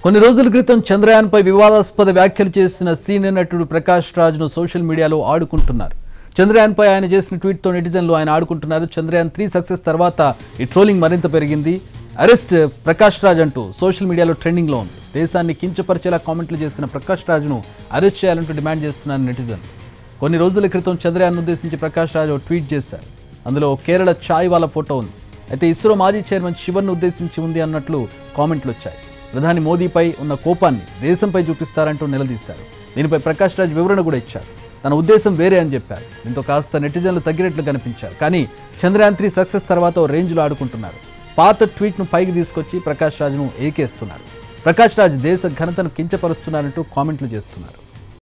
కొన్ని రోజుల క్రితం చంద్రయాన్పై వివాదాస్పద వ్యాఖ్యలు చేసిన సీనియర్ నటుడు ప్రకాష్ రాజ్ను సోషల్ మీడియాలో ఆడుకుంటున్నారు చంద్రయాన్పై ఆయన చేసిన ట్వీట్తో నెటిజన్లు ఆయన ఆడుకుంటున్నారు చంద్రయాన్ త్రీ సక్సెస్ తర్వాత ఈ ట్రోలింగ్ మరింత పెరిగింది అరెస్ట్ ప్రకాష్ రాజ్ అంటూ సోషల్ మీడియాలో ట్రెండింగ్లో ఉంది దేశాన్ని కించపరిచేలా కామెంట్లు చేసిన ప్రకాష్ రాజ్ను అరెస్ట్ చేయాలంటూ డిమాండ్ చేస్తున్నారు నెటిజన్ కొన్ని రోజుల క్రితం చంద్రయాన్ ఉద్దేశించి ప్రకాష్ రాజ్ ఓ ట్వీట్ చేశారు అందులో కేరళ ఛాయ్ వాళ్ళ ఫోటో ఉంది అయితే ఇస్రో మాజీ చైర్మన్ శివన్ ఉద్దేశించి ఉంది అన్నట్లు కామెంట్లు వచ్చాయి ప్రధాని మోదీపై ఉన్న కోపాన్ని దేశంపై చూపిస్తారంటూ నిలదీశారు దీనిపై ప్రకాష్ రాజ్ వివరణ కూడా ఇచ్చారు తన ఉద్దేశం వేరే అని చెప్పారు దీంతో కాస్త నెటిజన్లు తగ్గినట్లు కనిపించారు కానీ చంద్రయాన్ త్రీ సక్సెస్ తర్వాత ఓ రేంజ్లో ఆడుకుంటున్నారు పాత ట్వీట్ను పైకి తీసుకొచ్చి ప్రకాష్ రాజ్ను ఏకేస్తున్నారు ప్రకాష్ రాజ్ దేశ ఘనతను కించపరుస్తున్నారంటూ కామెంట్లు చేస్తున్నారు